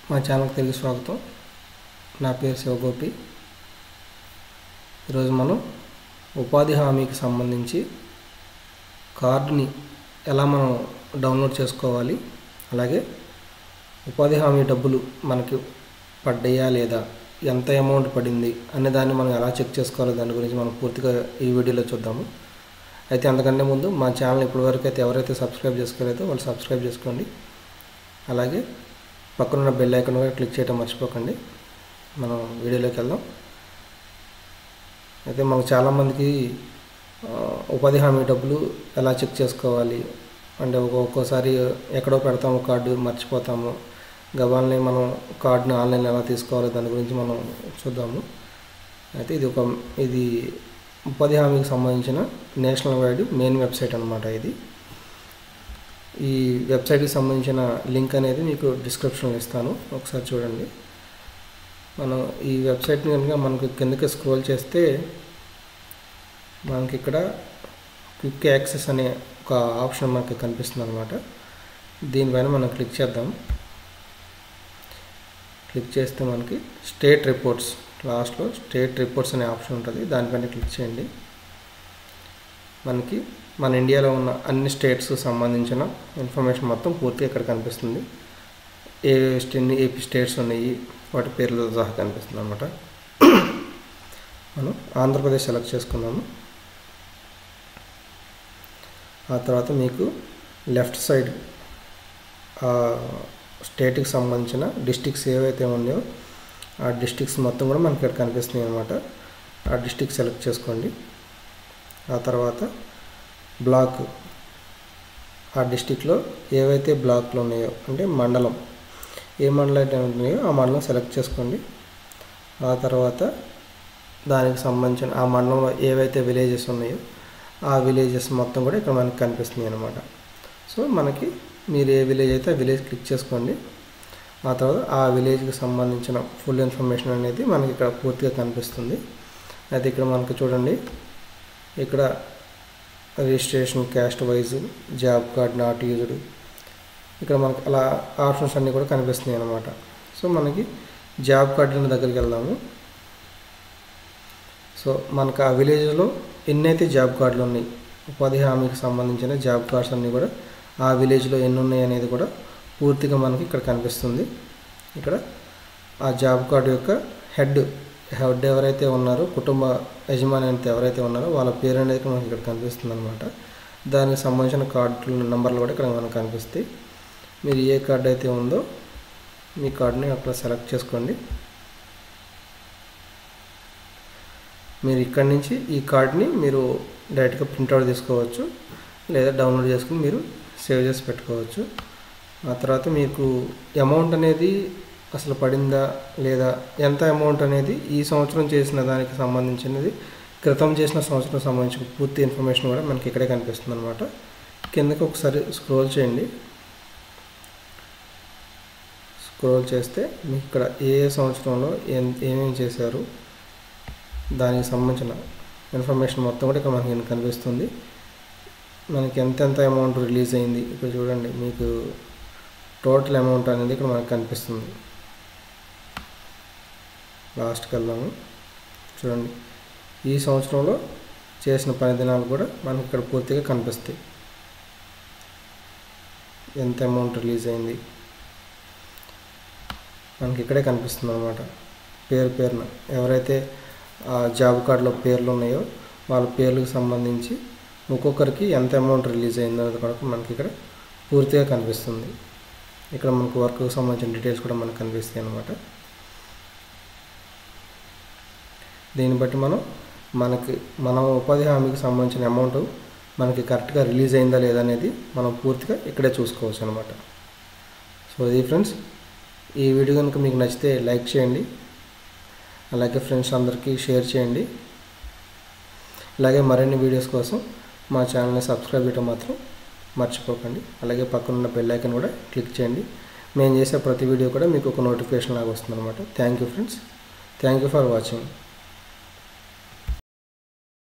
మా ఛానల్కి తిరిగి స్వాగతం నా పేరు శివగోపి ఈరోజు మనం ఉపాధి హామీకి సంబంధించి కార్డుని ఎలా మనం డౌన్లోడ్ చేసుకోవాలి అలాగే ఉపాధి హామీ డబ్బులు మనకి పడ్డాయా లేదా ఎంత అమౌంట్ పడింది అనే దాన్ని మనం ఎలా చెక్ చేసుకోవాలి దాని గురించి మనం పూర్తిగా ఈ వీడియోలో చూద్దాము అయితే అంతకంటే ముందు మా ఛానల్ ఇప్పటివరకు అయితే ఎవరైతే సబ్స్క్రైబ్ చేసుకోలేదో వాళ్ళు సబ్స్క్రైబ్ చేసుకోండి అలాగే పక్కనున్న బెల్ ఐకాన్ కూడా క్లిక్ చేయడం మర్చిపోకండి మనం వీడియోలోకి వెళ్దాం అయితే మనకు చాలామందికి ఆ, ఉపాధి హామీ డబ్బులు ఎలా చెక్ చేసుకోవాలి అంటే ఒక్కొ- ఒక్కోసారి ఎక్కడో పెడతాము కార్డు మర్చిపోతాము గబాల్ని మనం కార్డుని ఆన్లైన్లో ఎలా తీసుకోవాలి దాని గురించి మనం చూద్దాము అయితే ఇది ఒక ఇది ఉపాధి హామీకి సంబంధించిన నేషనల్ వైడ్ మెయిన్ వెబ్సైట్ అనమాట ఇది ఈ వెబ్సైట్కి సంబంధించిన లింక్ అనేది మీకు డిస్క్రిప్షన్లో ఇస్తాను ఒకసారి చూడండి మనం ఈ వెబ్సైట్ని కనుక మనకు కిందకి స్క్రోల్ చేస్తే మనకి ఇక్కడ క్విక్ యాక్సెస్ అనే ఒక ఆప్షన్ మనకి కనిపిస్తుంది అనమాట దీనిపైన మనం క్లిక్ చేద్దాం క్లిక్ చేస్తే మనకి స్టేట్ రిపోర్ట్స్ లాస్ట్లో స్టేట్ రిపోర్ట్స్ అనే ఆప్షన్ ఉంటుంది దానిపైన క్లిక్ చేయండి మనకి మన ఇండియాలో ఉన్న అన్ని స్టేట్స్ సంబంధించిన ఇన్ఫర్మేషన్ మొత్తం పూర్తిగా ఇక్కడ కనిపిస్తుంది ఏ ఎన్ని ఏపీ స్టేట్స్ ఉన్నాయి వాటి పేర్లతో సహా కనిపిస్తుంది అనమాట మనం ఆంధ్రప్రదేశ్ సెలెక్ట్ చేసుకున్నాము ఆ తర్వాత మీకు లెఫ్ట్ సైడ్ ఆ స్టేట్కి సంబంధించిన డిస్టిక్స్ ఏవైతే ఉన్నాయో ఆ డిస్టిక్స్ మొత్తం కూడా మనకి ఇక్కడ కనిపిస్తున్నాయి అనమాట ఆ డిస్టిక్ సెలెక్ట్ చేసుకోండి ఆ తర్వాత బ్లాక్ ఆ డిస్టిక్లో ఏవైతే బ్లాక్లు ఉన్నాయో అంటే మండలం ఏ మండలం అయితే ఉన్నాయో ఆ మండలం సెలెక్ట్ చేసుకోండి ఆ తర్వాత దానికి సంబంధించిన ఆ మండలంలో ఏవైతే విలేజెస్ ఉన్నాయో ఆ విలేజెస్ మొత్తం కూడా ఇక్కడ మనకి కనిపిస్తుంది అనమాట సో మనకి మీరు ఏ విలేజ్ అయితే ఆ విలేజ్ క్లిక్ చేసుకోండి ఆ తర్వాత ఆ విలేజ్కి సంబంధించిన ఫుల్ ఇన్ఫర్మేషన్ అనేది మనకి ఇక్కడ పూర్తిగా కనిపిస్తుంది అయితే ఇక్కడ మనకి చూడండి ఇక్కడ registration caste wise job card not used ఇక్కడ మనకి అలా ఆప్షన్స్ అన్నీ కూడా కనిపిస్తున్నాయి అనమాట సో మనకి జాబ్ కార్డుల దగ్గరికి వెళ్దాము సో మనకు ఆ విలేజ్లో ఎన్నైతే జాబ్ కార్డులు ఉన్నాయి ఉపాధి హామీకి సంబంధించిన జాబ్ కార్డ్స్ అన్నీ కూడా ఆ విలేజ్లో ఎన్ని ఉన్నాయి అనేది కూడా పూర్తిగా మనకి ఇక్కడ కనిపిస్తుంది ఇక్కడ ఆ జాబ్ కార్డు యొక్క హెడ్ హెడ్ ఎవరైతే ఉన్నారో కుటుంబ యజమాని అయితే ఎవరైతే ఉన్నారో వాళ్ళ పేరు అనేది ఇక్కడ మనకి ఇక్కడ కనిపిస్తుంది అనమాట దానికి సంబంధించిన కార్డుల నెంబర్లు కూడా ఇక్కడ మనకు కనిపిస్తాయి మీరు ఏ కార్డు అయితే ఉందో మీ కార్డుని అక్కడ సెలెక్ట్ చేసుకోండి మీరు ఇక్కడి నుంచి ఈ కార్డ్ని మీరు డైరెక్ట్గా ప్రింట్అవుట్ తీసుకోవచ్చు లేదా డౌన్లోడ్ చేసుకుని మీరు సేవ్ చేసి పెట్టుకోవచ్చు ఆ తర్వాత మీకు అమౌంట్ అనేది అసలు పడిందా లేదా ఎంత అమౌంట్ అనేది ఈ సంవత్సరం చేసిన దానికి సంబంధించినది క్రితం చేసిన సంవత్సరం సంబంధించిన పూర్తి ఇన్ఫర్మేషన్ కూడా మనకి ఇక్కడే కనిపిస్తుంది అనమాట కిందకి ఒకసారి స్క్రోల్ చేయండి స్క్రోల్ చేస్తే మీకు ఇక్కడ ఏ ఏ సంవత్సరంలో ఏం ఏమేమి చేశారు దానికి సంబంధించిన ఇన్ఫర్మేషన్ మొత్తం కూడా ఇక్కడ మనకి కనిపిస్తుంది మనకి ఎంతెంత అమౌంట్ రిలీజ్ అయింది ఇక్కడ చూడండి మీకు టోటల్ అమౌంట్ అనేది ఇక్కడ మనకు కనిపిస్తుంది లాస్ట్కి వెళ్దాము చూడండి ఈ సంవత్సరంలో చేసిన పని దినాలు కూడా మనకి ఇక్కడ పూర్తిగా కనిపిస్తాయి ఎంత అమౌంట్ రిలీజ్ అయింది మనకి ఇక్కడే కనిపిస్తుంది అనమాట పేరు పేరున ఎవరైతే ఆ జాబ్ కార్డులో పేర్లు ఉన్నాయో వాళ్ళ పేర్లకు సంబంధించి ఒక్కొక్కరికి ఎంత అమౌంట్ రిలీజ్ అయిందో అనేది కూడా మనకి ఇక్కడ పూర్తిగా కనిపిస్తుంది ఇక్కడ మనకు వర్క్కి సంబంధించిన డీటెయిల్స్ కూడా మనకు కనిపిస్తాయి అనమాట దీన్ని బట్టి మనం మనకి మన ఉపాధి హామీకి సంబంధించిన అమౌంట్ మనకి కరెక్ట్గా రిలీజ్ అయిందా లేదా అనేది మనం పూర్తిగా ఇక్కడే చూసుకోవచ్చు అనమాట సో ఇది ఫ్రెండ్స్ ఈ వీడియో కనుక మీకు నచ్చితే లైక్ చేయండి అలాగే ఫ్రెండ్స్ అందరికీ షేర్ చేయండి అలాగే మరిన్ని వీడియోస్ కోసం మా ఛానల్ని సబ్స్క్రైబ్ చేయడం మాత్రం మర్చిపోకండి అలాగే పక్కనున్న బెల్ ఐకన్ కూడా క్లిక్ చేయండి మేము చేసే ప్రతి వీడియో కూడా మీకు ఒక నోటిఫికేషన్ లాగా వస్తుంది అనమాట thank you friends thank you for watching